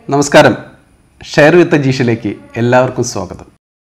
നമസ്കാരം share with ജീഷിലേക്ക് എല്ലാവർക്കും സ്വാഗതം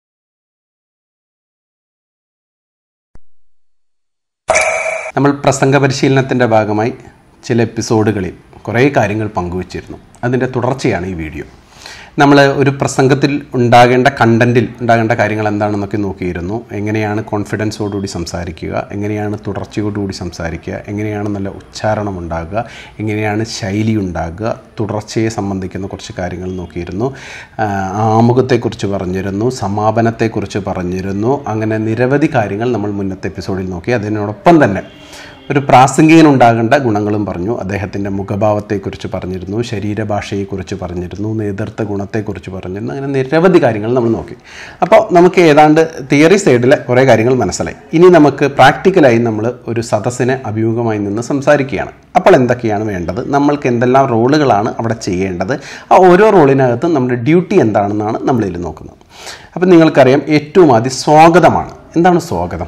നമ്മൾ പ്രസംഗ പരിശീലനത്തിൻ്റെ ഭാഗമായി ചില എപ്പിസോഡുകളിൽ കുറേ കാര്യങ്ങൾ പങ്കുവച്ചിരുന്നു അതിൻ്റെ തുടർച്ചയാണ് ഈ വീഡിയോ നമ്മൾ ഒരു പ്രസംഗത്തിൽ ഉണ്ടാകേണ്ട കണ്ടൻറ്റിൽ ഉണ്ടാകേണ്ട കാര്യങ്ങൾ എന്താണെന്നൊക്കെ നോക്കിയിരുന്നു എങ്ങനെയാണ് കോൺഫിഡൻസോടുകൂടി സംസാരിക്കുക എങ്ങനെയാണ് തുടർച്ചയോടുകൂടി സംസാരിക്കുക എങ്ങനെയാണ് നല്ല ഉച്ചാരണം ഉണ്ടാകുക എങ്ങനെയാണ് ശൈലി ഉണ്ടാകുക തുടർച്ചയെ സംബന്ധിക്കുന്ന കുറച്ച് കാര്യങ്ങൾ നോക്കിയിരുന്നു ആ, ആമുഖത്തെക്കുറിച്ച് പറഞ്ഞിരുന്നു സമാപനത്തെക്കുറിച്ച് പറഞ്ഞിരുന്നു അങ്ങനെ നിരവധി കാര്യങ്ങൾ നമ്മൾ മുന്നത്തെ എപ്പിസോഡിൽ നോക്കി അതിനോടൊപ്പം തന്നെ ഒരു പ്രാസംഗികനുണ്ടാകേണ്ട ഗുണങ്ങളും പറഞ്ഞു അദ്ദേഹത്തിൻ്റെ മുഖഭാവത്തെക്കുറിച്ച് പറഞ്ഞിരുന്നു ശരീരഭാഷയെക്കുറിച്ച് പറഞ്ഞിരുന്നു നേതൃത്വ ഗുണത്തെക്കുറിച്ച് പറഞ്ഞിരുന്നു അങ്ങനെ നിരവധി കാര്യങ്ങൾ നമ്മൾ നോക്കി അപ്പോൾ നമുക്ക് ഏതാണ്ട് തിയറി സൈഡിലെ കുറേ കാര്യങ്ങൾ മനസ്സിലായി ഇനി നമുക്ക് പ്രാക്ടിക്കലായി നമ്മൾ ഒരു സദസ്സിനെ അഭിമുഖമായി നിന്ന് സംസാരിക്കുകയാണ് അപ്പോൾ എന്തൊക്കെയാണ് വേണ്ടത് നമ്മൾക്ക് എന്തെല്ലാം റോളുകളാണ് അവിടെ ചെയ്യേണ്ടത് ആ ഓരോ റോളിനകത്തും നമ്മുടെ ഡ്യൂട്ടി എന്താണെന്നാണ് നമ്മളിതിൽ നോക്കുന്നത് അപ്പോൾ നിങ്ങൾക്കറിയാം ഏറ്റവും ആദ്യം സ്വാഗതമാണ് എന്താണ് സ്വാഗതം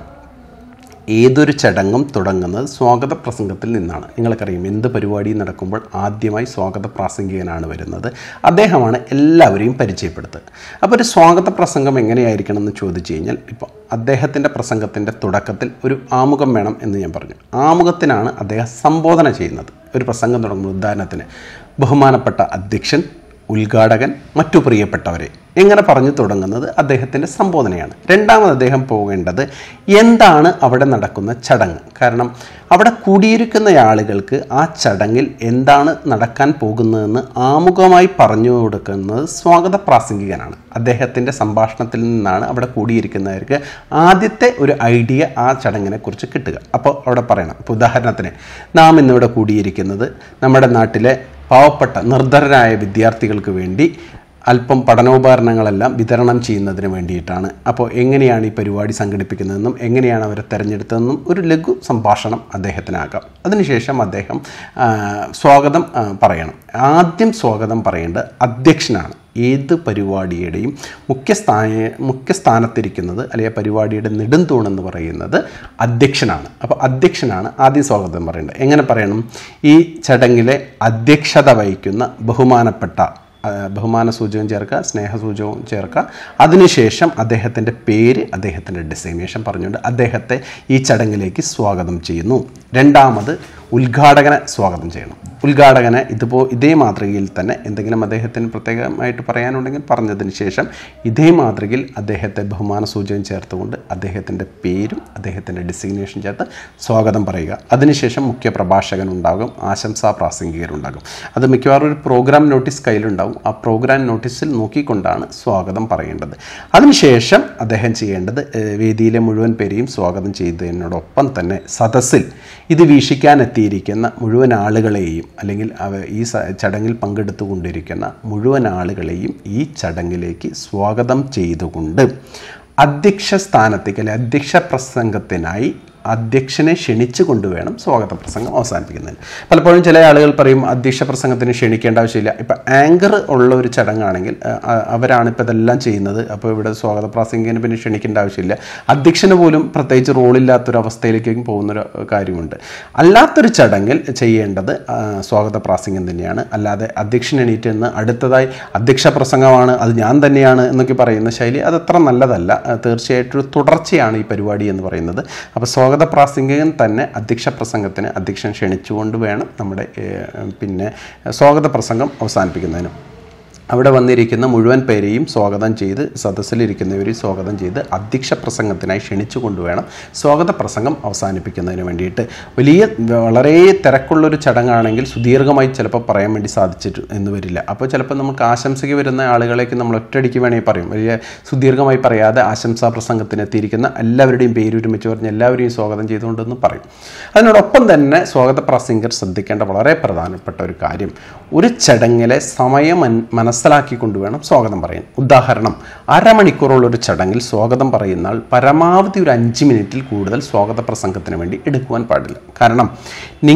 ഏതൊരു ചടങ്ങും തുടങ്ങുന്നത് സ്വാഗത പ്രസംഗത്തിൽ നിന്നാണ് നിങ്ങൾക്കറിയാം എന്ത് പരിപാടി നടക്കുമ്പോൾ ആദ്യമായി സ്വാഗത പ്രാസംഗികനാണ് വരുന്നത് അദ്ദേഹമാണ് എല്ലാവരെയും പരിചയപ്പെടുത്തുക അപ്പോൾ ഒരു സ്വാഗത പ്രസംഗം എങ്ങനെയായിരിക്കണം എന്ന് ചോദിച്ചു കഴിഞ്ഞാൽ ഇപ്പോൾ അദ്ദേഹത്തിൻ്റെ പ്രസംഗത്തിൻ്റെ തുടക്കത്തിൽ ഒരു ആമുഖം വേണം എന്ന് ഞാൻ പറഞ്ഞു ആമുഖത്തിനാണ് അദ്ദേഹം സംബോധന ചെയ്യുന്നത് ഒരു പ്രസംഗം തുടങ്ങുമ്പോൾ ഉദാഹരണത്തിന് ബഹുമാനപ്പെട്ട അധ്യക്ഷൻ ഉദ്ഘാടകൻ മറ്റു പ്രിയപ്പെട്ടവരെ എങ്ങനെ പറഞ്ഞു തുടങ്ങുന്നത് അദ്ദേഹത്തിൻ്റെ സംബോധനയാണ് രണ്ടാമത് അദ്ദേഹം പോകേണ്ടത് എന്താണ് അവിടെ നടക്കുന്ന ചടങ്ങ് കാരണം അവിടെ കൂടിയിരിക്കുന്ന ആളുകൾക്ക് ആ ചടങ്ങിൽ എന്താണ് നടക്കാൻ പോകുന്നതെന്ന് ആമുഖമായി പറഞ്ഞു കൊടുക്കുന്നത് സ്വാഗത പ്രാസംഗികനാണ് അദ്ദേഹത്തിൻ്റെ സംഭാഷണത്തിൽ നിന്നാണ് അവിടെ കൂടിയിരിക്കുന്നവർക്ക് ആദ്യത്തെ ഒരു ഐഡിയ ആ ചടങ്ങിനെ കുറിച്ച് കിട്ടുക അപ്പോൾ അവിടെ പറയണം ഇപ്പോൾ ഉദാഹരണത്തിന് നാം ഇന്നിവിടെ കൂടിയിരിക്കുന്നത് നമ്മുടെ നാട്ടിലെ പാവപ്പെട്ട നിർധരരായ വിദ്യാർത്ഥികൾക്ക് വേണ്ടി അല്പം പഠനോപകരണങ്ങളെല്ലാം വിതരണം ചെയ്യുന്നതിന് വേണ്ടിയിട്ടാണ് അപ്പോൾ എങ്ങനെയാണ് ഈ പരിപാടി സംഘടിപ്പിക്കുന്നതെന്നും എങ്ങനെയാണ് അവരെ തിരഞ്ഞെടുത്തതെന്നും ഒരു ലഘു സംഭാഷണം അദ്ദേഹത്തിനാകാം അതിനുശേഷം അദ്ദേഹം ആ, സ്വാഗതം ആ, പറയണം ആദ്യം സ്വാഗതം പറയേണ്ടത് അധ്യക്ഷനാണ് ഏത് പരിപാടിയുടെയും മുഖ്യസ്ഥാന മുഖ്യസ്ഥാനത്തിരിക്കുന്നത് അല്ലെങ്കിൽ പരിപാടിയുടെ നെടുംതൂൺ എന്ന് പറയുന്നത് അധ്യക്ഷനാണ് അപ്പോൾ അധ്യക്ഷനാണ് ആദ്യം സ്വാഗതം പറയേണ്ടത് എങ്ങനെ പറയണം ഈ ചടങ്ങിലെ അധ്യക്ഷത വഹിക്കുന്ന ബഹുമാനപ്പെട്ട ആ, ബഹുമാന സൂചകം ചേർക്കുക സ്നേഹസൂചകവും ചേർക്കുക അതിനുശേഷം അദ്ദേഹത്തിൻ്റെ പേര് അദ്ദേഹത്തിൻ്റെ ഡെസിഗ്നേഷൻ പറഞ്ഞുകൊണ്ട് അദ്ദേഹത്തെ ഈ ചടങ്ങിലേക്ക് സ്വാഗതം ചെയ്യുന്നു രണ്ടാമത് ഉദ്ഘാടകനെ സ്വാഗതം ചെയ്യണം ഉദ്ഘാടകനെ ഇതുപോ ഇതേ മാതൃകയിൽ തന്നെ എന്തെങ്കിലും അദ്ദേഹത്തിന് പ്രത്യേകമായിട്ട് പറയാനുണ്ടെങ്കിൽ പറഞ്ഞതിന് ശേഷം ഇതേ മാതൃകയിൽ അദ്ദേഹത്തെ ബഹുമാന സൂചകം ചേർത്തുകൊണ്ട് അദ്ദേഹത്തിൻ്റെ പേരും അദ്ദേഹത്തിൻ്റെ ഡെസിഗ്നേഷൻ ചേർത്ത് സ്വാഗതം പറയുക അതിനുശേഷം മുഖ്യ പ്രഭാഷകൻ ഉണ്ടാകും ആശംസാ പ്രാസംഗികരുണ്ടാകും അത് മിക്കവാറും ഒരു പ്രോഗ്രാം നോട്ടീസ് കയ്യിലുണ്ടാവും ആ പ്രോഗ്രാം നോട്ടീസിൽ നോക്കിക്കൊണ്ടാണ് സ്വാഗതം പറയേണ്ടത് അതിനുശേഷം അദ്ദേഹം ചെയ്യേണ്ടത് ഏഹ്, വേദിയിലെ മുഴുവൻ പേരെയും സ്വാഗതം ചെയ്തതിനോടൊപ്പം തന്നെ സദസ്സിൽ ഇത് വീക്ഷിക്കാൻ എത്തിയിരിക്കുന്ന മുഴുവൻ ആളുകളെയും അല്ലെങ്കിൽ അവ ഈ സ- ചടങ്ങിൽ പങ്കെടുത്തുകൊണ്ടിരിക്കുന്ന മുഴുവൻ ആളുകളെയും ഈ ചടങ്ങിലേക്ക് സ്വാഗതം ചെയ്തുകൊണ്ട് അധ്യക്ഷ സ്ഥാനത്തേക്ക് അല്ലെ അധ്യക്ഷ പ്രസംഗത്തിനായി അധ്യക്ഷനെ ക്ഷണിച്ചു കൊണ്ടുവേണം സ്വാഗത പ്രസംഗം അവസാനിപ്പിക്കുന്നതിന് പലപ്പോഴും ചില ആളുകൾ പറയും അധ്യക്ഷ പ്രസംഗത്തിന് ക്ഷണിക്കേണ്ട ആവശ്യമില്ല ഇപ്പം ആങ്കർ ഉള്ള ഒരു ചടങ്ങാണെങ്കിൽ അഹ്, അഹ്, അവരാണ് ഇപ്പോൾ ഇതെല്ലാം ചെയ്യുന്നത് അപ്പോൾ ഇവിടെ സ്വാഗത പ്രസംഗിന് പിന്നെ ക്ഷണിക്കേണ്ട ആവശ്യമില്ല അധ്യക്ഷന് പോലും പ്രത്യേകിച്ച് റോളില്ലാത്തൊരു അവസ്ഥയിലേക്കും പോകുന്നൊരു കാര്യമുണ്ട് അല്ലാത്തൊരു ചടങ്ങിൽ ചെയ്യേണ്ടത് ആ, സ്വാഗത പ്രാസംഗം തന്നെയാണ് അല്ലാതെ അധ്യക്ഷൻ എണീറ്റ് നിന്ന് അടുത്തതായി അധ്യക്ഷ പ്രസംഗമാണ് അത് ഞാൻ തന്നെയാണ് എന്നൊക്കെ പറയുന്ന ശൈലി അതത്ര നല്ലതല്ല ആ, തീർച്ചയായിട്ടും ഒരു തുടർച്ചയാണ് ഈ പരിപാടി എന്ന് പറയുന്നത് അപ്പോൾ സ്വാഗത പ്രാസംഗികൻ തന്നെ അധ്യക്ഷ പ്രസംഗത്തിന് അധ്യക്ഷൻ ക്ഷണിച്ചുകൊണ്ട് വേണം നമ്മുടെ ഏഹ്, പിന്നെ സ്വാഗത പ്രസംഗം അവസാനിപ്പിക്കുന്നതിന് അവിടെ വന്നിരിക്കുന്ന മുഴുവൻ പേരെയും സ്വാഗതം ചെയ്ത് സദസ്സിലിരിക്കുന്നവരെയും സ്വാഗതം ചെയ്ത് അധ്യക്ഷ പ്രസംഗത്തിനായി ക്ഷണിച്ചു കൊണ്ടുവേണം സ്വാഗത പ്രസംഗം അവസാനിപ്പിക്കുന്നതിന് വേണ്ടിയിട്ട് വലിയ വളരെ തിരക്കുള്ളൊരു ചടങ്ങാണെങ്കിൽ സുദീർഘമായി ചിലപ്പോൾ പറയാൻ വേണ്ടി സാധിച്ചിട്ട് എന്ന് വരില്ല അപ്പോൾ ചിലപ്പോൾ നമുക്ക് ആശംസയ്ക്ക് വരുന്ന ആളുകളേക്ക് നമ്മൾ ഒറ്റയടിക്ക് വേണമെങ്കിൽ പറയും വലിയ സുദീർഘമായി പറയാതെ ആശംസാ പ്രസംഗത്തിന് എത്തിയിരിക്കുന്ന എല്ലാവരുടെയും പേര് ഒരുമിച്ച് പറഞ്ഞ് എല്ലാവരെയും സ്വാഗതം ചെയ്തുകൊണ്ടെന്ന് പറയും അതിനോടൊപ്പം തന്നെ സ്വാഗത പ്രസംഗർ ശ്രദ്ധിക്കേണ്ട വളരെ പ്രധാനപ്പെട്ട ഒരു കാര്യം ഒരു ചടങ്ങിലെ സമയം മൻ- മനസ്സിലാക്കിക്കൊണ്ട് വേണം സ്വാഗതം പറയാൻ ഉദാഹരണം അരമണിക്കൂറുള്ള ഒരു ചടങ്ങിൽ സ്വാഗതം പറയുന്നാൽ പരമാവധി ഒരു അഞ്ച് മിനിറ്റിൽ കൂടുതൽ സ്വാഗത പ്രസംഗത്തിന് വേണ്ടി എടുക്കുവാൻ പാടില്ല കാരണം നിങ്ങൾ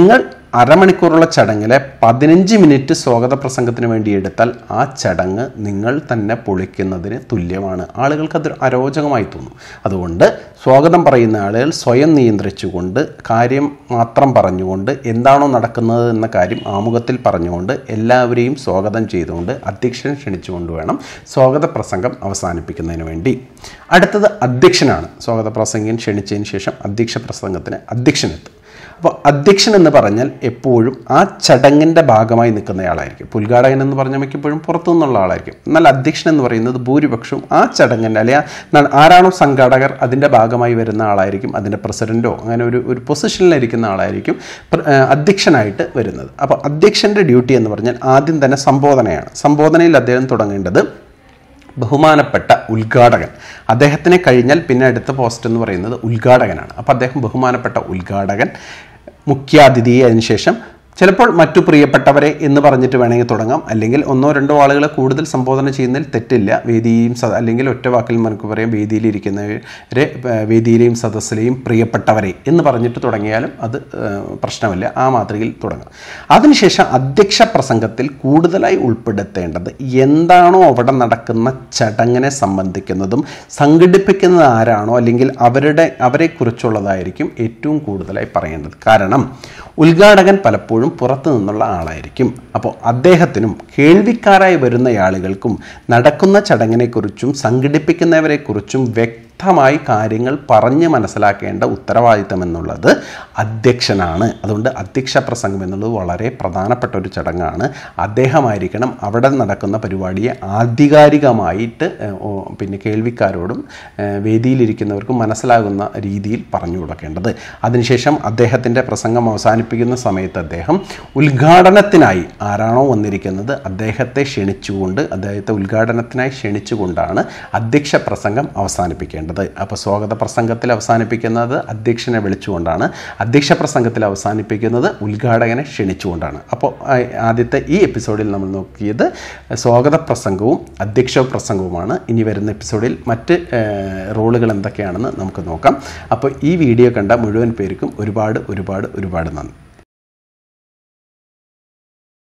അരമണിക്കൂറുള്ള ചടങ്ങിലെ പതിനഞ്ച് മിനിറ്റ് സ്വാഗത പ്രസംഗത്തിന് വേണ്ടി എടുത്താൽ ആ ചടങ്ങ് നിങ്ങൾ തന്നെ പൊളിക്കുന്നതിന് തുല്യമാണ് ആളുകൾക്ക് അത് അരോചകമായി തോന്നും അതുകൊണ്ട് സ്വാഗതം പറയുന്ന ആളുകൾ സ്വയം നിയന്ത്രിച്ചുകൊണ്ട് കാര്യം മാത്രം പറഞ്ഞുകൊണ്ട് എന്താണോ നടക്കുന്നത് എന്ന കാര്യം ആമുഖത്തിൽ പറഞ്ഞുകൊണ്ട് എല്ലാവരെയും സ്വാഗതം ചെയ്തുകൊണ്ട് അധ്യക്ഷൻ ക്ഷണിച്ചുകൊണ്ട് വേണം സ്വാഗത പ്രസംഗം അവസാനിപ്പിക്കുന്നതിന് വേണ്ടി അടുത്തത് അധ്യക്ഷനാണ് സ്വാഗത പ്രസംഗം ക്ഷണിച്ചതിന് ശേഷം അധ്യക്ഷ പ്രസംഗത്തിന് അധ്യക്ഷനെത്തും അപ്പോൾ അധ്യക്ഷൻ എന്ന് പറഞ്ഞാൽ എപ്പോഴും ആ ചടങ്ങിൻ്റെ ഭാഗമായി നിൽക്കുന്നയാളായിരിക്കും ഇപ്പോൾ ഉദ്ഘാടകൻ എന്ന് പറഞ്ഞാൽ മിക്കപ്പോഴും പുറത്തു നിന്നുള്ള ആളായിരിക്കും എന്നാൽ അധ്യക്ഷൻ എന്ന് പറയുന്നത് ഭൂരിപക്ഷവും ആ ചടങ്ങിൻ്റെ അല്ലെങ്കിൽ ആരാണോ സംഘാടകർ അതിൻ്റെ ഭാഗമായി വരുന്ന ആളായിരിക്കും അതിൻ്റെ പ്രസിഡൻറ്റോ അങ്ങനെ ഒരു ഒരു പൊസിഷനിലിരിക്കുന്ന ആളായിരിക്കും പ്ര- ഏഹ് അധ്യക്ഷനായിട്ട് വരുന്നത് അപ്പോൾ അധ്യക്ഷൻ്റെ ഡ്യൂട്ടി എന്ന് പറഞ്ഞാൽ ആദ്യം തന്നെ സംബോധനയാണ് സംബോധനയിൽ അദ്ദേഹം തുടങ്ങേണ്ടത് ബഹുമാനപ്പെട്ട ഉദ്ഘാടകൻ അദ്ദേഹത്തിനെ കഴിഞ്ഞാൽ പിന്നെ അടുത്ത പോസ്റ്റ് എന്ന് പറയുന്നത് ഉദ്ഘാടകനാണ് അപ്പോൾ അദ്ദേഹം ബഹുമാനപ്പെട്ട ഉദ്ഘാടകൻ മുഖ്യാതിഥിയെ അതിനുശേഷം ചിലപ്പോൾ മറ്റു പ്രിയപ്പെട്ടവരെ എന്ന് പറഞ്ഞിട്ട് വേണമെങ്കിൽ തുടങ്ങാം അല്ലെങ്കിൽ ഒന്നോ രണ്ടോ ആളുകളെ കൂടുതൽ സംബോധന ചെയ്യുന്നതിൽ തെറ്റില്ല വേദിയെയും സ അല്ലെങ്കിൽ ഒറ്റ വാക്കിൽ നമുക്ക് പറയാം വേദിയിലിരിക്കുന്നവരെ ഏഹ്, വേദിയിലെയും സദസ്സിലെയും പ്രിയപ്പെട്ടവരെ എന്ന് പറഞ്ഞിട്ട് തുടങ്ങിയാലും അത് ഏഹ്, പ്രശ്നമില്ല ആ മാതൃകയിൽ തുടങ്ങാം അതിനുശേഷം അധ്യക്ഷ പ്രസംഗത്തിൽ കൂടുതലായി ഉൾപ്പെടുത്തേണ്ടത് എന്താണോ അവിടെ നടക്കുന്ന ചടങ്ങിനെ സംബന്ധിക്കുന്നതും സംഘടിപ്പിക്കുന്നത് ആരാണോ അല്ലെങ്കിൽ അവരുടെ അവരെക്കുറിച്ചുള്ളതായിരിക്കും ഏറ്റവും കൂടുതലായി പറയേണ്ടത് കാരണം ഉദ്ഘാടകൻ പലപ്പോഴും പുറത്തു നിന്നുള്ള ആളായിരിക്കും അപ്പോൾ അദ്ദേഹത്തിനും കേൾവിക്കാരായി വരുന്ന ആളുകൾക്കും നടക്കുന്ന ചടങ്ങിനെക്കുറിച്ചും സംഘടിപ്പിക്കുന്നവരെക്കുറിച്ചും വ്യക്തമായി കാര്യങ്ങൾ പറഞ്ഞ് മനസ്സിലാക്കേണ്ട ഉത്തരവാദിത്തം എന്നുള്ളത് അധ്യക്ഷനാണ് അതുകൊണ്ട് അധ്യക്ഷ പ്രസംഗം എന്നുള്ളത് വളരെ പ്രധാനപ്പെട്ട ഒരു ചടങ്ങാണ് അദ്ദേഹമായിരിക്കണം അവിടെ നടക്കുന്ന പരിപാടിയെ ആധികാരികമായിട്ട് ഏഹ്, ഓ, പിന്നെ കേൾവിക്കാരോടും ഏഹ്, വേദിയിലിരിക്കുന്നവർക്കും മനസ്സിലാകുന്ന രീതിയിൽ പറഞ്ഞു കൊടുക്കേണ്ടത് അതിനുശേഷം അദ്ദേഹത്തിൻ്റെ പ്രസംഗം അവസാനിപ്പിക്കുന്ന സമയത്ത് അദ്ദേഹം ഉദ്ഘാടനത്തിനായി ആരാണോ വന്നിരിക്കുന്നത് അദ്ദേഹത്തെ ക്ഷണിച്ചുകൊണ്ട് അദ്ദേഹത്തെ ഉദ്ഘാടനത്തിനായി ക്ഷണിച്ചുകൊണ്ടാണ് അധ്യക്ഷ പ്രസംഗം അവസാനിപ്പിക്കേണ്ടത് അപ്പോൾ സ്വാഗത പ്രസംഗത്തിൽ അവസാനിപ്പിക്കുന്നത് അധ്യക്ഷനെ വിളിച്ചുകൊണ്ടാണ് അധ്യക്ഷ പ്രസംഗത്തിൽ അവസാനിപ്പിക്കുന്നത് ഉദ്ഘാടകനെ ക്ഷണിച്ചുകൊണ്ടാണ് അപ്പോൾ ആ- ആദ്യത്തെ ഈ എപ്പിസോഡിൽ നമ്മൾ നോക്കിയത് സ്വാഗത പ്രസംഗവും അധ്യക്ഷ പ്രസംഗവുമാണ് ഇനി വരുന്ന എപ്പിസോഡിൽ മറ്റ് ഏഹ്, റോളുകൾ എന്തൊക്കെയാണെന്ന് നമുക്ക് നോക്കാം അപ്പോൾ ഈ വീഡിയോ കണ്ട മുഴുവൻ പേർക്കും ഒരുപാട് ഒരുപാട് ഒരുപാട് നന്ദി